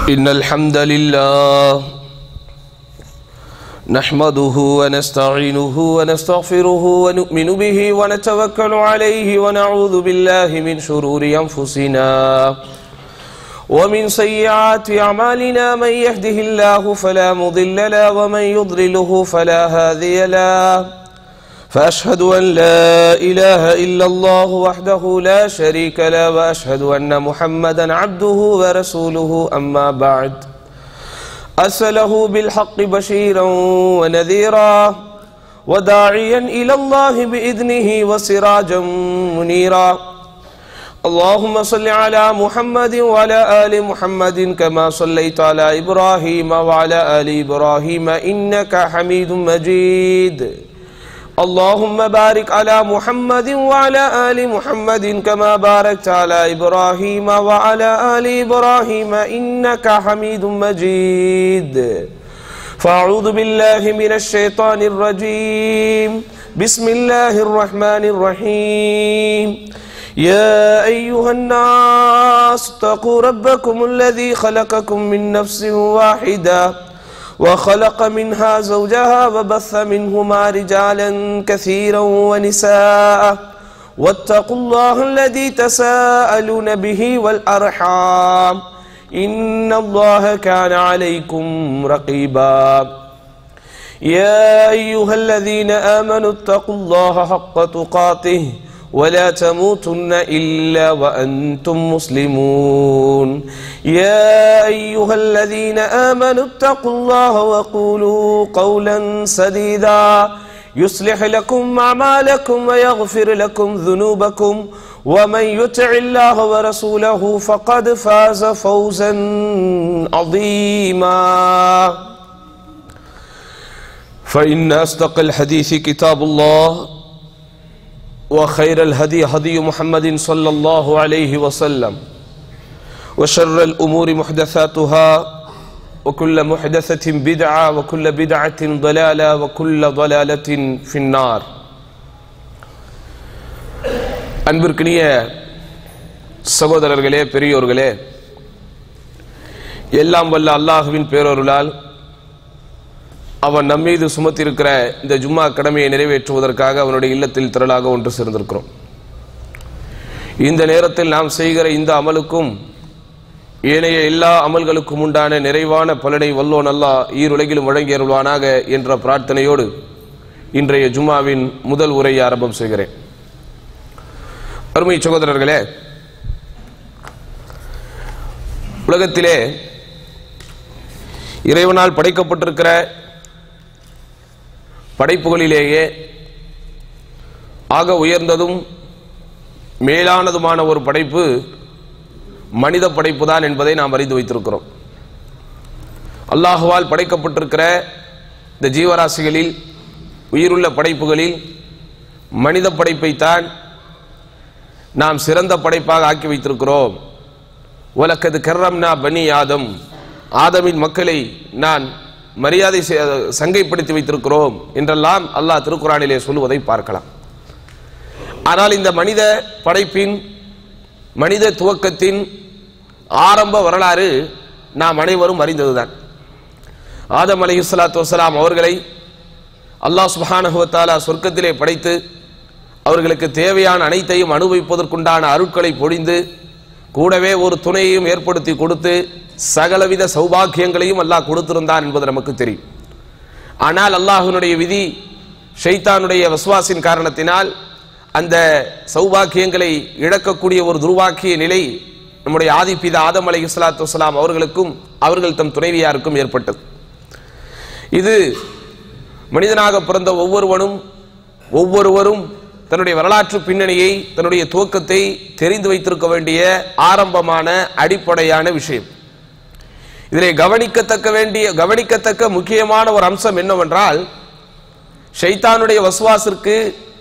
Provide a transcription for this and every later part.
إن الحمد لله نحمده ونستعينه ونستغفره ونؤمن به ونتوكل عليه ونعوذ بالله من شرور أنفسنا ومن سيئات أعمالنا من يهده الله فلا مضل له ومن يضلله فلا هادي له فأشهد أن لا إله إلا الله وحده لا شريك له وأشهد أن محمدا عبده ورسوله أما بعد أرسله بالحق بشيرا ونذيرا وداعيا إلى الله بإذنه وسراجا منيرا اللهم صل على محمد وعلى آل محمد كما صليت على إبراهيم وعلى آل إبراهيم إنك حميد مجيد اللهم بارك على محمد وعلى آل محمد كما باركت على إبراهيم وعلى آل إبراهيم إنك حميد مجيد فأعوذ بالله من الشيطان الرجيم بسم الله الرحمن الرحيم يا أيها الناس اتقوا ربكم الذي خلقكم من نفس واحدة وخلق منها زوجها وبث منهما رجالا كثيرا ونساء واتقوا الله الذي تساءلون به والأرحام إن الله كان عليكم رقيبا يا أيها الذين آمنوا اتقوا الله حق تقاته ولا تموتن إلا وأنتم مسلمون يا أيها الذين آمنوا اتقوا الله وقولوا قولا سديدا يصلح لكم أعمالكم ويغفر لكم ذنوبكم ومن يطع الله ورسوله فقد فاز فوزا عظيما فإن أصدق الحديث كتاب الله وخير الهدي هدي محمد صلى الله عليه وسلم وشر الأمور محدثاتها وكل محدثة بدعة وكل بدعة ضلالة وكل ضلالة في النار அன்பிற்கினிய சகோதரர்களே பெரியோர்களே எல்லாம் வல்ல அல்லாஹுவின் பேரொருளால் அவன் நம்மீது சுமத்திருக்கிற இந்த ஜும்மா கடமையை நிறைவேற்றுவதற்காக அவனுடைய இல்லத்தில் திரளாக ஒன்று சேர்ந்திருக்கிறோம் இந்த நேரத்தில் நாம் செய்கிற இந்த அமலுக்கும் ஏனைய எல்லா அமல்களுக்கும் உண்டான நிறைவான பலனை வல்லோன் அல்லா ஈருலகிலும் வழங்கி அருள்வானாக என்ற பிரார்த்தனையோடு இன்றைய ஜும்மாவின் முதல் உரையை ஆரம்பம் செய்கிறேன் அருமை சகோதரர்களே உலகத்திலே இறைவனால் படைக்கப்பட்டிருக்கிற படைப்புகளிலேயே ஆக உயர்ந்ததும் மேலானதுமான ஒரு படைப்பு மனித படைப்பு தான் என்பதை நாம் அறிந்து வைத்திருக்கிறோம் அல்லாஹுவால் படைக்கப்பட்டிருக்கிற இந்த ஜீவராசிகளில் உயிருள்ள படைப்புகளில் மனித படைப்பைத்தான் நாம் சிறந்த படைப்பாக ஆக்கி வைத்திருக்கிறோம் உலக்கது கர்ரம்னா பனி ஆதம் ஆதமின் மக்களை நான் மரியாதை சங்கைப்படுத்தி வைத்திருக்கிறோம் என்றெல்லாம் அல்லாஹ் திருக்குறானிலே சொல்லுவதை பார்க்கலாம் ஆனால் இந்த மனித படைப்பின் மனித துவக்கத்தின் ஆரம்ப வரலாறு நாம் அனைவரும் அறிந்ததுதான் ஆதம் அலி சலாத்து வசலாம் அவர்களை அல்லாஹ் சுபானுவத்தாலா சொர்க்கத்திலே படைத்து அவர்களுக்கு தேவையான அனைத்தையும் அனுபவிப்பதற்குண்டான அருட்களை பொழிந்து கூடவே ஒரு துணையையும் ஏற்படுத்தி கொடுத்து சகலவித சௌபாக்கியங்களையும் அல்லாஹ் கொடுத்திருந்தான் என்பது நமக்கு தெரியும் ஆனால் அல்லாஹினுடைய விதி ஷைத்தானுடைய வசுவாசின் காரணத்தினால் அந்த சௌபாக்கியங்களை இழக்கக்கூடிய ஒரு துர்வாக்கிய நிலை நம்முடைய ஆதிப்பித ஆதம் அலை இஸ்லாத்து வலாம் அவர்களுக்கும் அவர்கள் தம் துணைவியாருக்கும் ஏற்பட்டது இது மனிதனாக பிறந்த ஒவ்வொருவனும் ஒவ்வொருவரும் தன்னுடைய வரலாற்று பின்னணியை தன்னுடைய துவக்கத்தை தெரிந்து வைத்திருக்க வேண்டிய ஆரம்பமான அடிப்படையான விஷயம் இதிலே கவனிக்கத்தக்க வேண்டிய கவனிக்கத்தக்க முக்கியமான ஒரு அம்சம் என்னவென்றால் ஷைத்தானுடைய வசுவாசிற்கு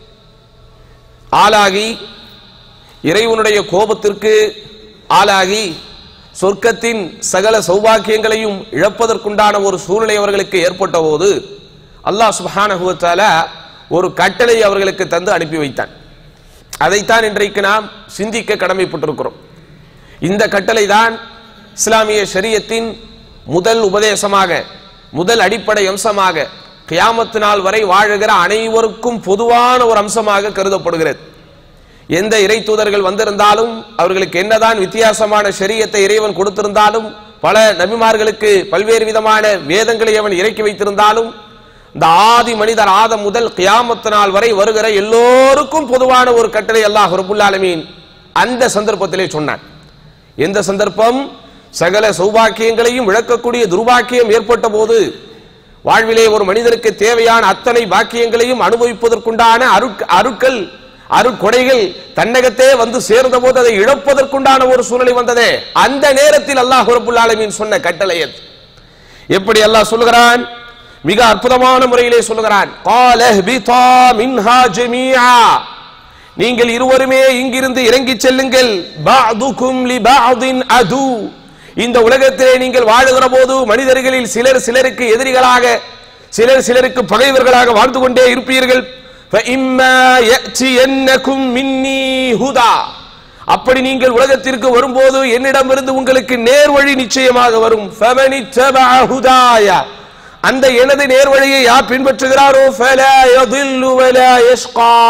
ஆளாகி இறைவனுடைய கோபத்திற்கு ஆளாகி சொர்க்கத்தின் சகல சௌபாக்கியங்களையும் இழப்பதற்குண்டான ஒரு சூழ்நிலை அவர்களுக்கு ஏற்பட்ட போது அல்லாஹ் சுபானகுவத்தால ஒரு கட்டளை அவர்களுக்கு தந்து அனுப்பி வைத்தான் அதைத்தான் இன்றைக்கு நாம் சிந்திக்க கடமைப்பட்டிருக்கிறோம் இந்த கட்டளை தான் இஸ்லாமிய ஷரியத்தின் முதல் உபதேசமாக முதல் அடிப்படை அம்சமாக கியாமத்து நாள் வரை வாழுகிற அனைவருக்கும் பொதுவான ஒரு அம்சமாக கருதப்படுகிறது எந்த இறை தூதர்கள் வந்திருந்தாலும் அவர்களுக்கு என்னதான் வித்தியாசமான ஷரியத்தை இறைவன் கொடுத்திருந்தாலும் பல நபிமார்களுக்கு பல்வேறு விதமான வேதங்களை அவன் இறக்கி வைத்திருந்தாலும் இந்த ஆதி மனிதர் ஆதம் முதல் கியாமத்து நாள் வரை வருகிற எல்லோருக்கும் பொதுவான ஒரு கட்டளை அல்லாஹ் ரபுல் ஆலமீன் அந்த சந்தர்ப்பத்திலே சொன்னான் எந்த சந்தர்ப்பம் சகல சௌபாக்கியங்களையும் விளக்கக்கூடிய துர்பாக்கியம் ஏற்பட்ட போது வாழ்விலே ஒரு மனிதருக்கு தேவையான அத்தனை பாக்கியங்களையும் அனுபவிப்பதற்குண்டான அருட் அருட்கள் அருட்கொடைகள் தன்னகத்தே வந்து சேர்ந்த போது அதை இழப்பதற்குண்டான ஒரு சூழ்நிலை வந்ததே அந்த நேரத்தில் அல்லாஹ் ரபுல் ஆலமீன் சொன்ன கட்டளை அது எப்படி அல்லாஹ் சொல்லுகிறான் மிக அற்புதமான முறையிலே சொல்லுகிறான் "கால இஹ்பிதா மின்ஹா ஜமீஆ." நீங்கள் இருவருமே இங்கிருந்து இறங்கி செல்லுங்கள் பஅதுக்கும் லிபஅதின் அது இந்த உலகத்திலே நீங்கள் வாழுகிற போது மனிதர்களில் சிலர் சிலருக்கு எதிரிகளாக சிலர் சிலருக்கு பகைவர்களாக வாழ்ந்து கொண்டே இருப்பீர்கள் فَإِمَّا يَأْتِيَنَّكُم مِّنِّي هُدًى அப்படி நீங்கள் உலகத்திற்கு வரும்போது என்னிடமிருந்து உங்களுக்கு நேர்வழி நிச்சயமாக வரும் فَمَنِ اتَّبَعَ هُدَايَ அந்த எனது நேர்வழியை யார் பின்பற்றுகிறாரோ فَلَا يَضِلُّ وَلَا يَشْقَى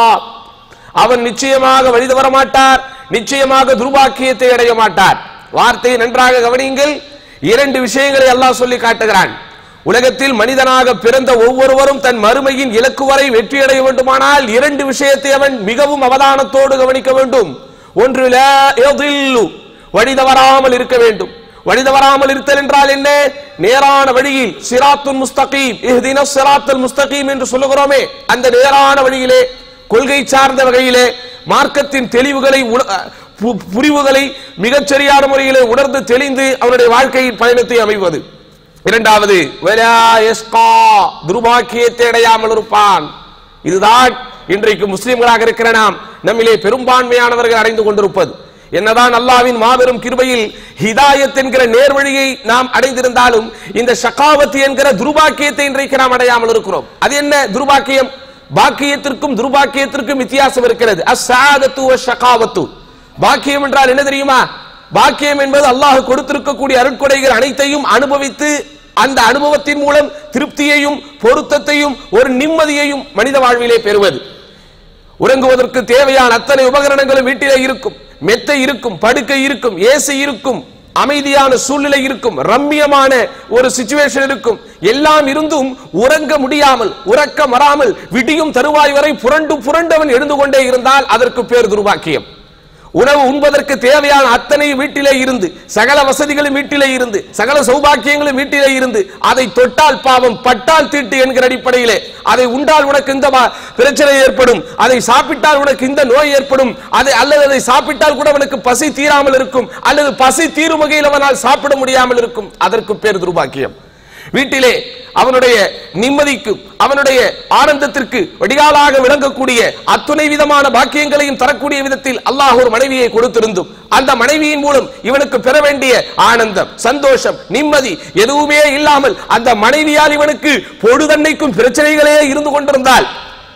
அவன் நிச்சயமாக வழி தவற மாட்டார் நிச்சயமாக துர்பாக்கியத்தை அடைய மாட்டார் வார்த்தையை நன்றாக கவனியுங்கள் இரண்டு விஷயங்களை அல்லாஹ் சொல்லி காட்டுகிறான் உலகத்தில் மனிதனாக பிறந்த ஒவ்வொருவரும் தன் மறுமையின் இலக்கு வரை வெற்றி அடைய வேண்டுமானால் இரண்டு விஷயத்தை அவன் மிகவும் அவதானத்தோடு கவனிக்க வேண்டும் ஒன்று லா யதில்லு, வழி தவறாமல் இருக்க வேண்டும் வழி தவறாமல் இருத்தல் என்றால் என்ன நேரான வழியில் சிராத்துல் முஸ்தகீம் இஹ்தின சிராத்துல் முஸ்தகீம் என்று சொல்லுகிறோமே அந்த நேரான வழியிலே கொள்கை சார்ந்த வகையிலே மார்க்கத்தின் தெளிவுகளை உண- பு- புரிவுகளை மிகச்சரியான முறையிலே உணர்ந்து தெளிந்து அவனுடைய வாழ்க்கையின் பயணத்தை அமைவது இரண்டாவது வலா யஸ்கா, துர்பாக்கியத்தை அடையாமல் இருப்பான் இதுதான் இன்றைக்கு முஸ்லிம்களாக இருக்கிற நாம் நம்மிலே பெரும்பான்மையானவர்கள் அடைந்து கொண்டிருப்பது என்னதான் அல்லாவின் மாபெரும் கிருபையில் ஹிதாயத் என்கிற நேர்வழியை நாம் அடைந்திருந்தாலும் இந்த ஷகாவத் என்கிற துர்பாக்கியத்தை இன்றைக்கு நாம் அடையாமல் இருக்கிறோம் அது என்ன துர்பாக்கியம் பாக்கியத்திற்கும் துர்பாக்கியத்திற்கும் வித்தியாசம் இருக்கிறது அஸ்ஸாதத்து ஷகாவத்து பாக்கியம் என்றால் என்ன தெரியுமா பாக்கியம் என்பது அல்லாஹ் கொடுத்திருக்கக்கூடிய அருட்கொடைகள் அனைத்தையும் அனுபவித்து அந்த அனுபவத்தின் மூலம் திருப்தியையும் பொருத்தத்தையும் ஒரு நிம்மதியையும் மனித வாழ்விலே பெறுவது உறங்குவதற்கு தேவையான அத்தனை உபகரணங்களும் வீட்டிலே இருக்கும் மெத்தை இருக்கும் படுக்கை இருக்கும் ஏசி இருக்கும் அமைதியான சூழ்நிலை இருக்கும் ரம்மியமான ஒரு சிச்சுவேஷன் இருக்கும் எல்லாம் இருந்தும் உறங்க முடியாமல் உறக்கம் வராமல் விடியும் தருவாய் வரை புரண்டு புரண்டு அவன் எழுந்து கொண்டே இருந்தால் அதற்கு பேர் துர்பாக்கியம் உணவு உண்பதற்கு தேவையான அத்தனை வீட்டிலே இருந்து சகல வசதிகளும் வீட்டிலே இருந்து சகல சௌபாக்கியங்களும் வீட்டிலே இருந்து அதை தொட்டால் பாவம் பட்டால் தீட்டு என்கிற அடிப்படையிலே அதை உண்டால் உனக்கு இந்த வா- பிரச்சனை ஏற்படும் அதை சாப்பிட்டால் உனக்கு இந்த நோய் ஏற்படும் அதை அல்லது அதை சாப்பிட்டால் கூட அவனுக்கு பசி தீராமல் இருக்கும் அல்லது பசி தீரும் வகையில் அவனால் சாப்பிட முடியாமல் இருக்கும் அதற்கு பேர் துர்பாக்கியம் வீட்டிலே அவனுடைய நிம்மதிக்கு அவனுடைய ஆனந்தத்திற்கு வடிகாலாக விளங்கக்கூடிய அத்துணை விதமான பாக்கியங்களையும் தரக்கூடிய விதத்தில் அல்லாஹ் ஒரு மனைவியை கொடுத்திருந்தும் அந்த மனைவியின் மூலம் இவனுக்கு பெற வேண்டிய ஆனந்தம் சந்தோஷம் நிம்மதி எதுவுமே இல்லாமல் அந்த மனைவியால் இவனுக்கு பொழுதன்னைக்கும் பிரச்சனைகளே இருந்து கொண்டிருந்தால்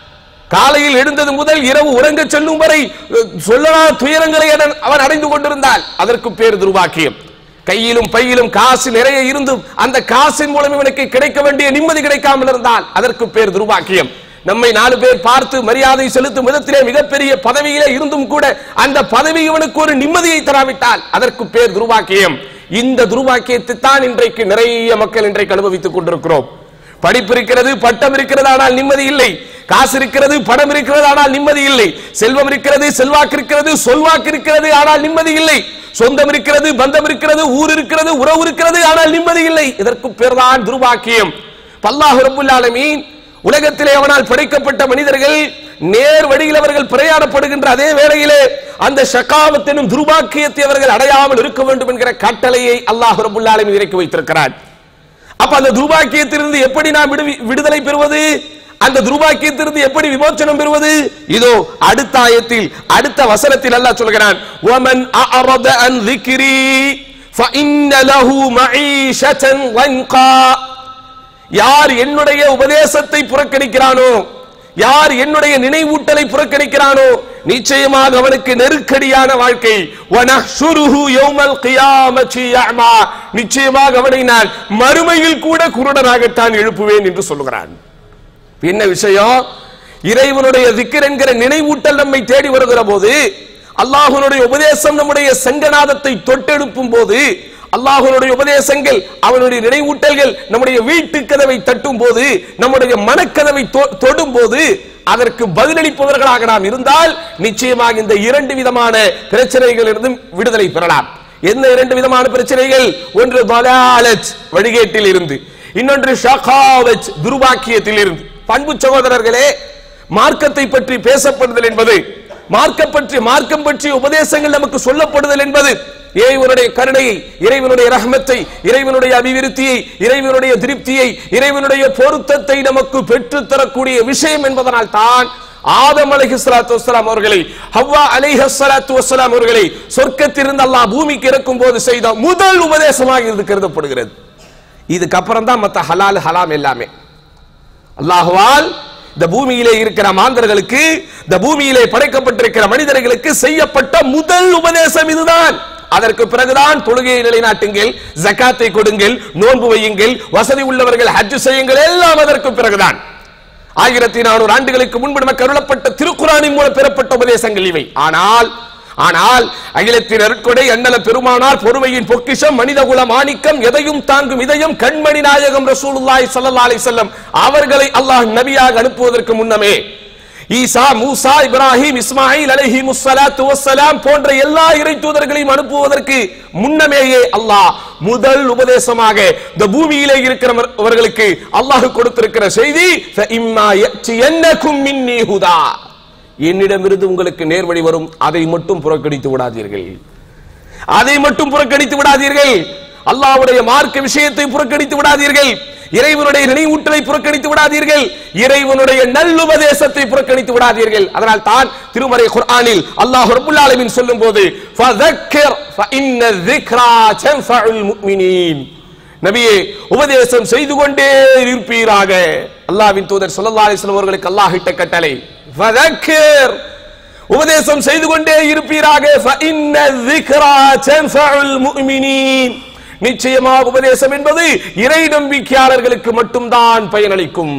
காலையில் எழுந்தது முதல் இரவு உறங்க செல்லும் வரை அஹ், சொல்லலா துயரங்களை அவன் அவன் அடைந்து கொண்டிருந்தால் அதற்கு பேர் துர்பாக்கியம் கையிலும் பையிலும் காசு நிறைய இருந்தும் அந்த காசின் மூலம் இவனுக்கு கிடைக்க வேண்டிய நிம்மதி கிடைக்காமல் இருந்தால் அதற்கு பேர் துர்பாக்கியம் நம்மை நாலு பேர் பார்த்து மரியாதை செலுத்தும் விதத்திலே மிகப்பெரிய பதவியிலே இருந்தும் கூட அந்த பதவி இவனுக்கு ஒரு நிம்மதியை தராவிட்டால் அதற்கு பேர் துர்பாக்கியம் இந்த துர்பாக்கியத்தை தான் இன்றைக்கு நிறைய மக்கள் இன்றைக்கு அனுபவித்துக் கொண்டிருக்கிறோம் படிப்பு இருக்கிறது பட்டம் இருக்கிறது ஆனால் நிம்மதி இல்லை காசு இருக்கிறது பணம் இருக்கிறது ஆனால் நிம்மதி இல்லை செல்வம் இருக்கிறது செல்வாக்கு இருக்கிறது சொல்வாக்கு இருக்கிறது ஆனால் நிம்மதி இல்லை சொந்தம் இருக்கிறது பந்தம் இருக்கிறது ஊர் இருக்கிறது உறவு இருக்கிறது ஆனால் நிம்மதி இல்லை இதற்கு பேர்தான் துர்பாக்கியம் பல்லாஹு ரப்புல் ஆலமீன் உலகத்திலே அவனால் படைக்கப்பட்ட மனிதர்கள் நேர் வழியில் அவர்கள் பிரயாணப்படுகின்ற அதே வேளையிலே அந்த ஷகாவத் எனும் துர்பாக்கியத்தை அவர்கள் அடையாமல் இருக்க வேண்டும் என்கிற கட்டளையை அல்லாஹ் ரப்புல் ஆலமீன் இறக்கி வைத்திருக்கிறார் அப்ப அந்த துர்பாக்கியத்திலிருந்து எப்படி நாம் விடுவி- விடுதலை பெறுவது அந்த துர்பாக்கியத்திலிருந்து எப்படி விமோச்சனம் பெறுவது இதோ அடுத்த ஆயத்தில் அடுத்த வசனத்தில் அல்லாஹ் சொல்கிறான் وَمَنْ أَعْرَضَ عَنْ ذِكْرِي فَإِنَّ لَهُ مَعِيشَةً ضَنْكًا யார் என்னுடைய உபதேசத்தை புறக்கணிக்கிறானோ யார் என்னுடைய நினைவூட்டலை புறக்கணிக்கிறானோ நிச்சயமாக அவனுக்கு நெருக்கடியான வாழ்க்கை வனஹ்ஷுருஹு யௌமல் கியாமத்தி அமா நிச்சயமாக அவனை நான் மறுமையில் கூட குருடனாகத்தான் எழுப்புவேன் என்று சொல்லுகிறான் என்ன விஷயம் இறைவனுடைய திக்கர் என்கிற நினைவூட்டல் நம்மை தேடி வருகிற போது அல்லாஹ்வுடைய உபதேசம் நம்முடைய சங்கநாதத்தை தொட்டெடுப்பும் போது அல்லாஹ்வுடைய உபதேசங்கள் அவனுடைய நினைவூட்டல்கள் நம்முடைய வீட்டு கதவை தட்டும் போது நம்முடைய மனக்கதவை தொ- தொடும் போது அதற்கு பதிலளிப்பவர்களாக நாம் இருந்தால் நிச்சயமாக இந்த இரண்டு விதமான பிரச்சனைகளிலிருந்தும் விடுதலை பெறலாம் என்ன இரண்டு விதமான பிரச்சனைகள் ஒன்று பலாலத் வழிகேட்டில் இருந்து இன்னொன்று ஷகாவத் துர்பாக்கியத்தில் இருந்து பண்பு சகோதரர்களே மார்க்கத்தை பற்றி பேசப்படுதல் என்பது மார்க்கம் பற்றி மார்க்கம் பற்றிய உபதேசங்கள் நமக்கு சொல்லப்படுதல் என்பது இறைவனுடைய கருணையை இறைவனுடைய ரஹமத்தை இறைவனுடைய அபிவிருத்தியை இறைவனுடைய திருப்தியை இறைவனுடைய பொருத்தத்தை நமக்கு பெற்றுத் தரக்கூடிய விஷயம் என்பதனால் தான் ஆதம் அலைஹி ஸலாத்து வஸ்ஸலாம் அவர்களை ஹவ்வா அலைஹி ஸலாத்து வஸ்ஸலாம் அவர்களை சொர்க்கத்திலிருந்து அல்லாஹ் பூமிக்கு இறக்கும் போது செய்த முதல் உபதேசமாக இது கருதப்படுகிறது இதுக்கப்புறம் தான் மத்த ஹலால் ஹலாம் எல்லாமே அல்லாஹுவால் இந்த பூமியிலே இருக்கிற மாந்தர்களுக்கு இந்த பூமியிலே படைக்கப்பட்டிருக்கிற மனிதர்களுக்கு செய்யப்பட்ட முதல் உபதேசம் இதுதான் அதற்கு பிறகுதான் தொழுகையை நிலைநாட்டுங்கள் ஜக்காத்தை கொடுங்கள் நோன்பு வையுங்கள் வசதி உள்ளவர்கள் ஹஜ் செய்யுங்கள் எல்லாம் அதற்கு பிறகுதான் ஆயிரத்தி நானூறு ஆண்டுகளுக்கு முன்பு நமக்கு அருளப்பட்ட திருக்குறானின் மூலம் பெறப்பட்ட உபதேசங்கள் இவை ஆனால் ஆனால் அகிலத்தின் அருட்கொடை அண்ணல பெருமானார் பொறுமையின் பொக்கிஷம் மனிதகுல மாணிக்கம் எதையும் தாங்கும் இதயம் கண்மணி நாயகம் ரசூலுல்லாஹி ஸல்லல்லாஹு அலைஹி வஸல்லம் அவர்களை அல்லாஹ் நபியாக அனுப்புவதற்கு முன்னமே ஈசா மூசா இப்ராஹிம் இஸ்மாயில் அலைஹி முஸ்ஸலாத்து வஸ்ஸலாம் போன்ற எல்லா இறை தூதர்களையும் அனுப்புவதற்கு முன்னமேயே அல்லாஹ் முதல் உபதேசமாக இந்த பூமியிலே இருக்கிறவர்களுக்கு அல்லாஹ் கொடுத்திருக்கிற செய்தி فَإِمَّا يَأْتِيَنَّكُم مِّنِّي هُدًى என்னிடமிருந்து உங்களுக்கு நேர்வழி வரும் அதை மட்டும் புறக்கணித்து விடாதீர்கள் அதை மட்டும் புறக்கணித்து விடாதீர்கள் அல்லாஹ்வுடைய மார்க்க விஷயத்தை புறக்கணித்து விடாதீர்கள் இறைவனுடைய நினைவூட்டலை புறக்கணித்து விடாதீர்கள் இறைவனுடைய நல்லுபதேசத்தை புறக்கணித்து விடாதீர்கள் அதனால் தான் திருமறை குர்ஆனில் அல்லாஹ் ரப்பல் ஆலமீன் சொல்லும்போது ஃபதக்கர் ஃபஇன்ன ذِكْرَى تَنفَعُ الْمُؤْمِنِينَ நபியே உபதேசம் செய்து கொண்டே இருப்பீராக அல்லாஹ்வின் தூதர் ஸல்லல்லாஹு அலைஹி வஸல்லம் அவர்களுக்கு அல்லாஹ் இட்ட கட்டளை ஃபதக்கர் உபதேசம் செய்து கொண்டே இருப்பீராக فإن الذكرى تنفع المؤمنين நிச்சயமாக உபதேசம் என்பது இறை நம்பிக்கையாளர்களுக்கு மட்டும்தான் பயனளிக்கும்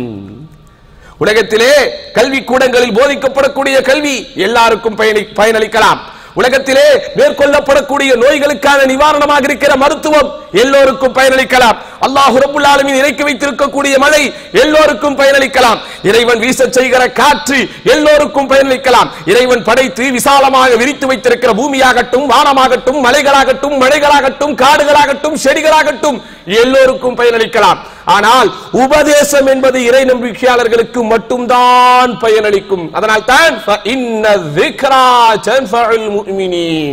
உலகத்திலே கல்வி கூடங்களில் போதிக்கப்படக்கூடிய கல்வி எல்லாருக்கும் பயனி- பயனளிக்கலாம் உலகத்திலே மேற்கொள்ளப்படக்கூடிய நோய்களுக்கான நிவாரணமாக இருக்கிற மருத்துவம் எல்லோருக்கும் பயனளிக்கலாம் அல்லாஹ் ரப்புல் ஆலமீன் இறக்கி வைத்திருக்கக்கூடிய மழை எல்லோருக்கும் பயனளிக்கலாம் இறைவன் வீசச் செய்கிற காற்று எல்லோருக்கும் பயனளிக்கலாம் இறைவன் படைத்து விசாலமாக விரித்து வைத்திருக்கிற பூமியாகட்டும் வானமாகட்டும் மலைகளாகட்டும் மழைகளாகட்டும் காடுகளாகட்டும் செடிகளாகட்டும் எல்லோருக்கும் பயனளிக்கலாம் ஆனால் உபதேசம் என்பது இறை நம்பிக்கையாளர்களுக்கு மட்டும்தான் பயனளிக்கும் அதனால் தான் فَإِنَّ الذِّكْرَى تَنفَعُ الْمُؤْمِنِينَ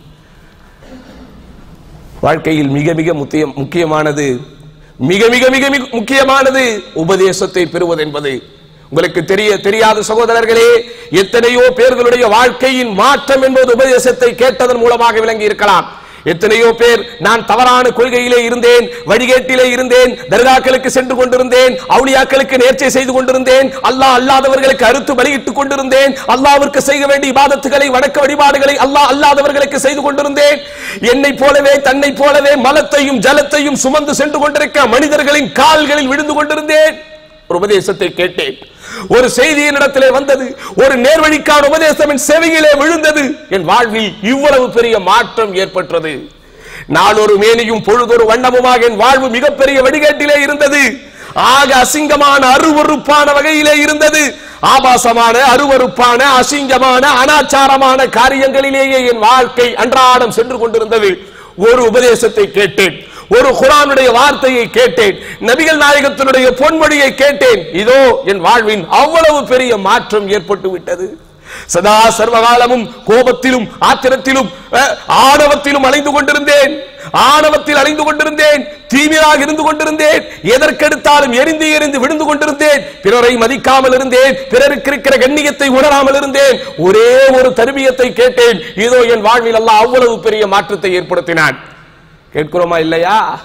வாழ்க்கையில் மிக மிக முக்கிய முக்கியமானது மிக மிக மிக மிக முக்கியமானது உபதேசத்தை பெறுவது என்பது உங்களுக்கு தெரிய தெரியாத சகோதரர்களே எத்தனையோ பேர்களுடைய வாழ்க்கையின் மாற்றம் என்பது உபதேசத்தை கேட்டதன் மூலமாக விளங்கி இருக்கலாம் எத்தனையோ பேர் நான் தவறான கொள்கையிலே இருந்தேன் வழிகேட்டிலே இருந்தேன் தர்காக்களுக்கு சென்று கொண்டிருந்தேன் அவுளியாக்களுக்கு நேர்ச்சை செய்து கொண்டிருந்தேன் அல்லாஹ் அல்லாதவர்களுக்கு அறுத்து பலியிட்டுக் கொண்டிருந்தேன் அல்லாஹ்விற்கு செய்ய வேண்டிய இபாதத்துகளை வணக்க வழிபாடுகளை அல்லாஹ் அல்லாதவர்களுக்கு செய்து கொண்டிருந்தேன் என்னை போலவே தன்னை போலவே மலத்தையும் ஜலத்தையும் சுமந்து சென்று கொண்டிருக்க மனிதர்களின் கால்களில் விழுந்து கொண்டிருந்தேன் ஒரு உபதேசத்தை கேட்டேன் ஒரு செய்தி என்னிடத்திலே வந்தது ஒரு நேர்வழிக்கான உபதேசம் என் செவியிலே விழுந்தது என் வாழ்வில் இவ்வளவு பெரிய மாற்றம் ஏற்பட்டது நாளொரு மேனியும் பொழுதொரு வண்ணமுமாக என் வாழ்வு மிகப்பெரிய வடிகட்டிலே இருந்தது ஆக அசிங்கமான அருவருப்பான வகையிலே இருந்தது ஆபாசமான அருவருப்பான அசிங்கமான அனாச்சாரமான காரியங்களிலேயே என் வாழ்க்கை அன்றாடம் சென்று கொண்டிருந்தது ஒரு உபதேசத்தை கேட்டேன் ஒரு குரானுடைய வார்த்தையை கேட்டேன் நபிகள் நாயகத்தினுடைய பொன்மொழியை கேட்டேன் இதோ என் வாழ்வின் அவ்வளவு பெரிய மாற்றம் ஏற்பட்டு விட்டது சதா சர்வகாலமும் கோபத்திலும் ஆத்திரத்திலும் அஹ், ஆணவத்திலும் அலைந்து கொண்டிருந்தேன் ஆணவத்தில் அலைந்து கொண்டிருந்தேன் தீமையாக இருந்து கொண்டிருந்தேன் எதற்கெடுத்தாலும் எரிந்து எரிந்து விழுந்து கொண்டிருந்தேன் பிறரை மதிக்காமல் இருந்தேன் பிறருக்கு இருக்கிற கண்ணியத்தை உணராமல் இருந்தேன் ஒரே ஒரு தருமியத்தை கேட்டேன் இதோ என் வாழ்வில் அல்லாஹ் அவ்வளவு பெரிய மாற்றத்தை ஏற்படுத்தினான் கேட்கிறோமா இல்லையா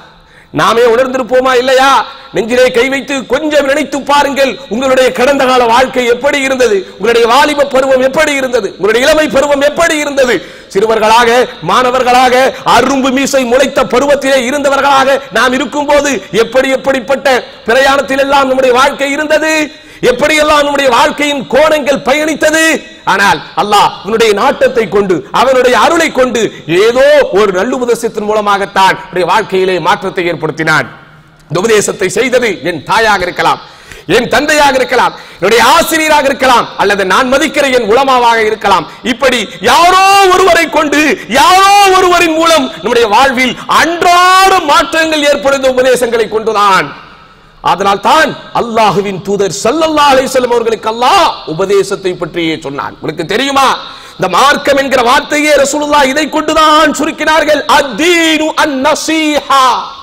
நாமே உணர்ந்திருப்போமா இல்லையா நெஞ்சிலே கை வைத்து கொஞ்சம் நினைத்து பாருங்கள் உங்களுடைய கடந்த கால வாழ்க்கை எப்படி இருந்தது உங்களுடைய வாலிப பருவம் எப்படி இருந்தது உங்களுடைய இளமை பருவம் எப்படி இருந்தது சிறுவர்களாக மாணவர்களாக அரும்பு மீசை முளைத்த பருவத்திலே இருந்தவர்களாக நாம் இருக்கும்போது எப்படி எப்படிப்பட்ட பிரயாணத்தில் எல்லாம் நம்முடைய வாழ்க்கை இருந்தது எப்படியெல்லாம் நம்முடைய வாழ்க்கையின் கோணங்கள் பயணித்தது ஆனால் அல்லாஹ் அவனுடைய நாட்டத்தை கொண்டு அவனுடைய அருளை கொண்டு ஏதோ ஒரு நல்லுபதேசத்தின் மூலமாகத்தான் நம்முடைய வாழ்க்கையிலே மாற்றத்தை ஏற்படுத்தினான் இந்த உபதேசத்தை செய்தது என் தாயாக இருக்கலாம் என் தந்தையாக இருக்கலாம் என்னுடைய ஆசிரியராக இருக்கலாம் அல்லது நான் மதிக்கிற என் உலமாவாக இருக்கலாம் இப்படி யாரோ ஒருவரை கொண்டு யாரோ ஒருவரின் மூலம் நம்முடைய வாழ்வில் அன்றாட மாற்றங்கள் ஏற்படுத்த உபதேசங்களை கொண்டுதான் அதனால் தான் அல்லாஹுவின் தூதர் ஸல்லல்லாஹு அலைஹி வஸல்லம் அவர்களுக்கு அல்லாஹ் உபதேசத்தை பற்றியே சொன்னான் உங்களுக்கு தெரியுமா இந்த மார்க்கம் என்கிற வார்த்தையே ரசூலுல்லாஹ் இதை கொண்டுதான் சுருக்கினார்கள் அத்தீனு அன்-நஸீஹா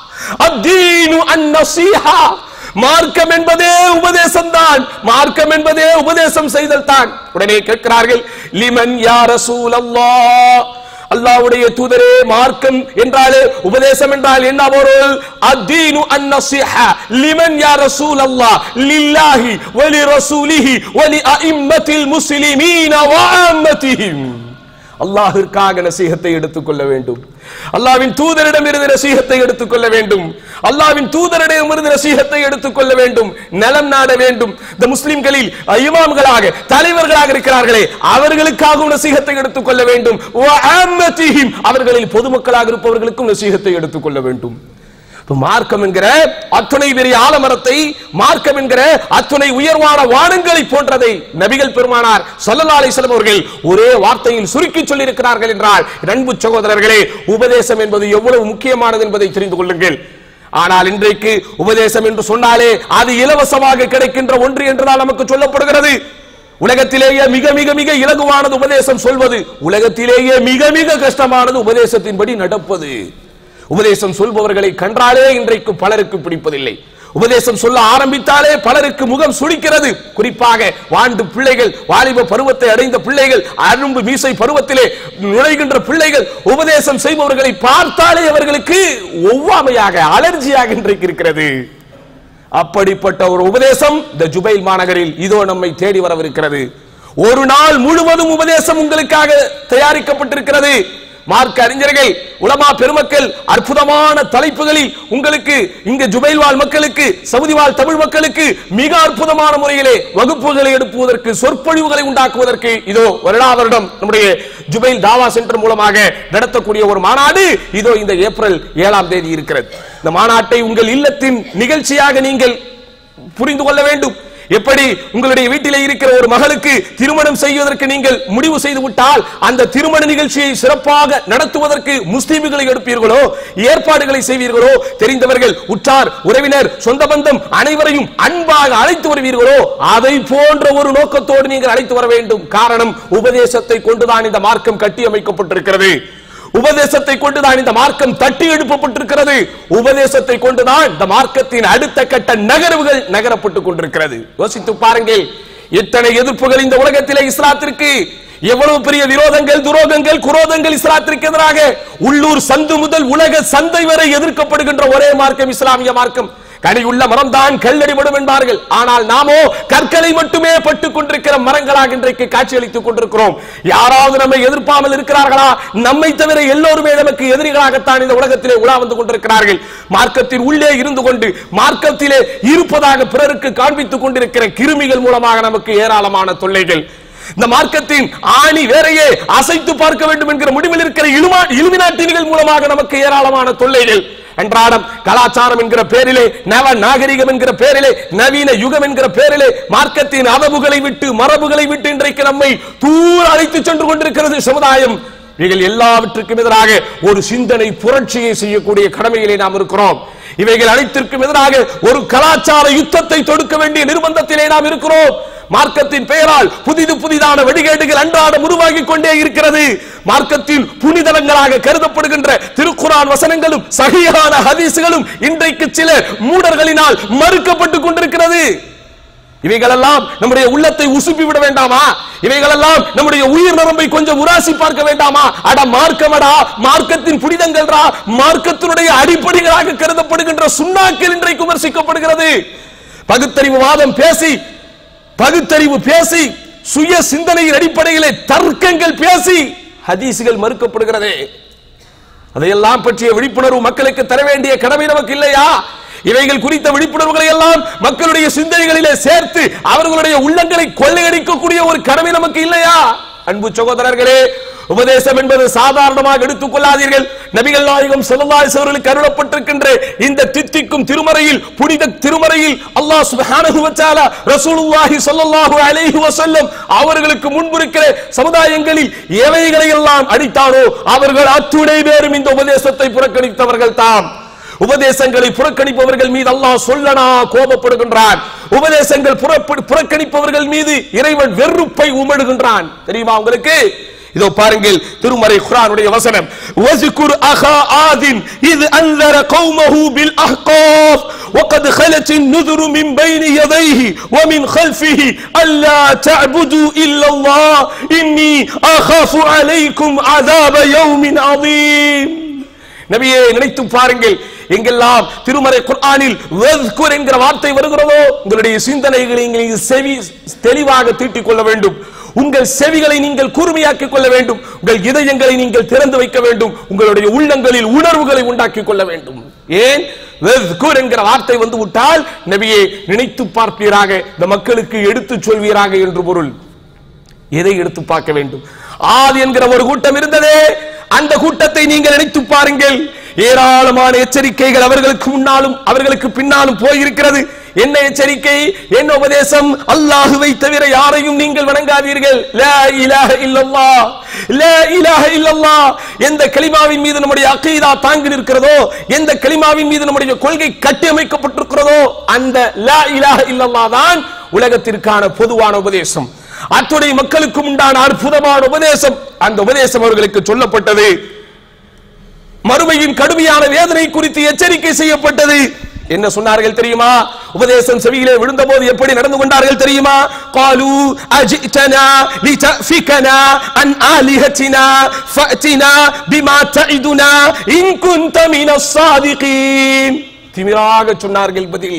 அத்தீனு அன்-நஸீஹா மார்க்கம் என்பதே உபதேசம் தான் மார்க்கம் என்பதே உபதேசம் செய்தல் தான் உடனே கேட்கிறார்கள் லிமன் யா ரசூலல்லாஹ் அல்லாஹ்வுடைய தூதரே மார்க்கம் என்றாலே உபதேசம் என்றால் என்ன பொருள் அத்தீனு அன்-நஸீஹா லிமன் யா ரசூலல்லாஹ் லில்லாஹி வ லிரசூலிஹி வ லிஅஇம்மத்தில் முஸ்லிமீன வ ஆம்மத்திஹிம் அல்லாஹிற்காக நசீகத்தை எடுத்துக்கொள்ள வேண்டும் அல்லாவின் தூதரிடம் இருந்து நசீகத்தை எடுத்துக்கொள்ள வேண்டும் அல்லாவின் தூதரிடம் இருந்து நசீகத்தை எடுத்துக்கொள்ள வேண்டும் நலம் நாட வேண்டும் இந்த முஸ்லிம்களில் இமாம்களாக தலைவர்களாக இருக்கிறார்களே அவர்களுக்காகவும் நசீகத்தை எடுத்துக்கொள்ள வேண்டும் வ ஆம்மத்திஹிம் அவர்களில் பொதுமக்களாக இருப்பவர்களுக்கும் நசீகத்தை எடுத்துக்கொள்ள வேண்டும் இப்ப மார்க்கம் என்கிற அத்துணை பெரிய ஆலமரத்தை மார்க்கம் என்கிற அத்துணை உயர்வான வானங்களை போன்றதை நபிகள் பெருமானார் ஸல்லல்லாஹு அலைஹி வஸல்லம் அவர்கள் ஒரே வார்த்தையில் சுருக்கி சொல்லி இருக்கிறார்கள் என்றால் அன்பு சகோதரர்களே உபதேசம் என்பது எவ்வளவு முக்கியமானது என்பதை தெரிந்து கொள்ளுங்கள் ஆனால் இன்றைக்கு உபதேசம் என்று சொன்னாலே அது இலவசமாக கிடைக்கின்ற ஒன்று என்றுதான் நமக்கு சொல்லப்படுகிறது உலகத்திலேயே மிக மிக மிக இலகுவானது உபதேசம் சொல்வது உலகத்திலேயே மிக மிக கஷ்டமானது உபதேசத்தின்படி நடப்பது உபதேசம் சொல்பவர்களை கண்டாலே இன்றைக்கு பலருக்கு பிடிப்பதில்லை உபதேசம் சொல்ல ஆரம்பித்தாலே பலருக்கு முகம் சுளிக்கிறது குறிப்பாக வாண்டு பிள்ளைகள் வாலிப பருவத்தை அடைந்த பிள்ளைகள் அரும்பு மீசை பருவத்திலே நுழைகின்ற பிள்ளைகள் உபதேசம் செய்பவர்களை பார்த்தாலே அவர்களுக்கு ஒவ்வாமையாக அலர்ஜியாக இன்றைக்கு இருக்கிறது அப்படிப்பட்ட ஒரு உபதேசம் இந்த ஜுபைல் மாநகரில் இதோ நம்மை தேடி வரவிருக்கிறது ஒரு நாள் முழுவதும் உபதேசம் உங்களுக்காக தயாரிக்கப்பட்டிருக்கிறது மார்க்க அறிஞர்கள் உலமா பெருமக்கள் அற்புதமான தலைப்புகளில் உங்களுக்கு இங்க ஜுபைல் வாழ் மக்களுக்கு சவுதி வாழ் தமிழ் மக்களுக்கு மிக அற்புதமான முறையிலே வகுப்புகளை எடுப்புவதற்கு சொற்பொழிவுகளை உண்டாக்குவதற்கு இதோ வருடா வருடம் நம்முடைய ஜுபைல் தாவா சென்டர் மூலமாக நடத்தக்கூடிய ஒரு மாநாடு இதோ இந்த ஏப்ரல் ஏழாம் தேதி இருக்கிறது இந்த மாநாட்டை உங்கள் இல்லத்தின் நிகழ்ச்சியாக நீங்கள் புரிந்து கொள்ள வேண்டும் எப்படி உங்களுடைய வீட்டிலே இருக்கிற ஒரு மகளுக்கு திருமணம் செய்வதற்கு நீங்கள் முடிவு செய்து விட்டால் அந்த திருமண நிகழ்ச்சியை சிறப்பாக நடத்துவதற்கு முஸ்லிம்களை எடுப்பீர்களோ ஏற்பாடுகளை செய்வீர்களோ தெரிந்தவர்கள் உற்றார் உறவினர் சொந்த பந்தம் அனைவரையும் அன்பாக அழைத்து வருவீர்களோ அதை போன்ற ஒரு நோக்கத்தோடு நீங்கள் அழைத்து வர வேண்டும் காரணம் உபதேசத்தை கொண்டுதான் இந்த மார்க்கம் கட்டி அமைக்கப்பட்டிருக்கிறது உபதேசத்தை கொண்டுதான் இந்த மார்க்கம் தட்டி எழுப்பப்பட்டிருக்கிறது உபதேசத்தை கொண்டுதான் இந்த மார்க்கத்தின் அடுத்த கட்ட நகர்வுகள் நகரப்பட்டுக் கொண்டிருக்கிறது யோசித்து பாருங்கள் எத்தனை எதிர்ப்புகள் இந்த உலகத்திலே இஸ்லாத்திற்கு எவ்வளவு பெரிய விரோதங்கள் துரோகங்கள் குரோதங்கள் இஸ்லாத்திற்கு எதிராக உள்ளூர் சந்து முதல் உலக சந்தை வரை எதிர்க்கப்படுகின்ற ஒரே மார்க்கம் இஸ்லாமிய மார்க்கம் கனி உள்ள மரம் தான் கல்லடிபடும் என்பார்கள் ஆனால் நாமோ கற்களை மட்டுமே பட்டுக் கொண்டிருக்கிற மரங்களாக இன்றைக்கு காட்சியளித்துக் கொண்டிருக்கிறோம் யாராவது நம்மை எதிர்ப்பாமல் இருக்கிறார்களா நம்மை தவிர எல்லோருமே நமக்கு எதிரிகளாகத்தான் இந்த உலகத்திலே உலா வந்து கொண்டிருக்கிறார்கள் மார்க்கத்தின் உள்ளே இருந்து கொண்டு மார்க்கத்திலே இருப்பதாக பிறருக்கு காண்பித்துக் கொண்டிருக்கிற கிருமிகள் மூலமாக நமக்கு ஏராளமான தொல்லைகள் இந்த மார்க்கத்தின் ஆணி வேறையே அசைத்து பார்க்க வேண்டும் என்கிற முடிவில் இருக்கிற இலுமா இலுமினாட்டினிகள் மூலமாக நமக்கு ஏராளமான தொல்லைகள் அன்றாடம் கலாச்சாரம் என்கிற பேரிலே நவ நாகரிகம் என்கிற பேரிலே நவீன யுகம் என்கிற பேரிலே மார்க்கத்தின் அதவுகளை விட்டு மரபுகளை விட்டு இன்றைக்கு நம்மை தூர அழைத்து சென்று கொண்டிருக்கிறது சமுதாயம் இவைகள் எல்லாவற்றுக்கும் எதிராக ஒரு சிந்தனை புரட்சியை செய்யக்கூடிய கடமையிலே நாம் இருக்கிறோம் இவைகள் அனைத்திற்கும் எதிராக ஒரு கலாச்சார யுத்தத்தை தொடுக்க வேண்டிய நிர்பந்தத்திலே நாம் இருக்கிறோம் மார்க்கத்தின் பெயரால் புதிது புதிதான வெடிகேடுகள் அன்றாடம் உருவாகி கொண்டே இருக்கிறது மார்க்கத்தில் புனிதலங்களாக கருதப்படுகின்ற திருக்குரான் வசனங்களும் சகியான ஹதீசுகளும் இன்றைக்கு சில மூடர்களினால் மறுக்கப்பட்டுக் கொண்டிருக்கிறது இவைகளெல்லாம் நம்முடைய உள்ளத்தை உசுப்பி விட வேண்டாமா இவைகளெல்லாம் நம்முடைய உயிர் நரம்பை கொஞ்சம் உராசி பார்க்க வேண்டாமா அட மார்க்கமடா மார்க்கத்தின் புனிதங்கள்ரா மார்க்கத்தினுடைய அடிப்படைகளாக கருதப்படுகின்ற சுண்ணாக்கள் இன்றைக்கு விமர்சிக்கப்படுகிறது பகுத்தறிவு வாதம் பேசி பகுத்தறிவு பேசி சுய சிந்தனையின் அடிப்படையிலே தர்க்கங்கள் பேசி ஹதீசுகள் மறுக்கப்படுகிறது அதையெல்லாம் பற்றிய விழிப்புணர்வு மக்களுக்கு தர வேண்டிய கடமை நமக்கு இல்லையா இவைகள் குறித்த விழிப்புணர்வுகளை எல்லாம் மக்களுடைய சிந்தனைகளிலே சேர்த்து அவர்களுடைய உள்ளங்களை கொள்ளையடிக்கக்கூடிய ஒரு கடமை நமக்கு இல்லையா அன்பு சகோதரர்களே உபதேசம் என்பது சாதாரணமாக எடுத்துக் கொள்ளாதீர்கள் நபிகள் நாயகம் செல்லல்லாய் அவர்களுக்கு அருளப்பட்டிருக்கின்ற இந்த தித்திக்கும் திருமறையில் புனித திருமறையில் அல்லாஹ் சுப்ஹானஹு வ தஆலா ரசூலுல்லாஹி ஸல்லல்லாஹு அலைஹி வஸல்லம் அவர்களுக்கு முன்பிருக்கிற சமுதாயங்களில் எவைகளை எல்லாம் அடித்தாரோ அவர்கள் அத்துணை பேரும் இந்த உபதேசத்தை புறக்கணித்தவர்கள் தாம் உபதேசங்களை புறக்கணிப்பவர்கள் மீது அல்லாஹ் சொல்லனா கோபப்படுகின்றான் உபதேசங்கள் புறப்ப- புறக்கணிப்பவர்கள் மீது இறைவன் வெறுப்பை உமிடுகின்றான் தெரியுமா உங்களுக்கு இதோ பாருங்கள் திருமறை குர்ஆனுடைய வசனம் வஸ்குர் அஹா ஆதின் இது அன்தர கௌமஹு பில் அஹ்காஃப் وقد خلت النذر من بين يديه ومن خلفه ألا تعبدوا إلا الله إني أخاف عليكم عذاب يوم عظيم நபியே நினைத்து பாருங்கள் எங்கெல்லாம் திருமறை குர்ஆனில் வஸ்குர் என்கிற வார்த்தை வருகிறதோ உங்களுடைய சிந்தனைகளை நீங்கள் செவி தெளிவாக தீட்டிக் கொள்ள வேண்டும் உங்கள் செவிகளை நீங்கள் கூர்மையாக்கிக் கொள்ள வேண்டும் உங்கள் இதயங்களை நீங்கள் திறந்து வைக்க வேண்டும் உங்களுடைய உள்ளங்களில் உணர்வுகளை உண்டாக்கிக் கொள்ள வேண்டும் ஏன் வஸ்குர் என்கிற வார்த்தை வந்து விட்டால் நபியே நினைத்து பார்ப்பீராக இந்த மக்களுக்கு எடுத்துச் சொல்வீராக என்று பொருள் எதை எடுத்து பார்க்க வேண்டும் ஆதி என்கிற ஒரு கூட்டம் இருந்ததே அந்த கூட்டத்தை நீங்கள் நினைத்து பாருங்கள் ஏராளமான எச்சரிக்கைகள் அவர்களுக்கு முன்னாலும் அவர்களுக்கு பின்னாலும் போயிருக்கிறது என்ன எச்சரிக்கை என்ன உபதேசம் அல்லாஹுவை தவிர யாரையும் நீங்கள் வணங்காதீர்கள் லா இலாஹ இல்லல்லாஹ் லா இலாஹ இல்லல்லாஹ் எந்த கலிமாவின் மீது நம்முடைய அகீதா தாங்கி நிற்கிறதோ எந்த கலிமாவின் மீது நம்முடைய கொள்கை கட்டியமைக்கப்பட்டிருக்கிறதோ அந்த லா இலாஹ இல்லல்லாஹ் தான் உலகத்திற்கான பொதுவான உபதேசம் அத்துடைய மக்களுக்கு உண்டான அற்புதமான உபதேசம் அந்த உபதேசம் அவர்களுக்கு சொல்லப்பட்டது மறுமையின் கடுமையான வேதனை குறித்து எச்சரிக்கை செய்யப்பட்டது என்ன சொன்னார்கள் தெரியுமா உபதேசம் செவியிலே விழுந்தபோது எப்படி நடந்து கொண்டார்கள் தெரியுமா காலு அஜித்தனா லிதஃபிகனா அன் ஆலிஹத்தினா ஃபஅத்தினா பிமா தஇதுனா இன் குன்த மினஸ் சாதிகீன் திமிராக சொன்னார்கள் பதில்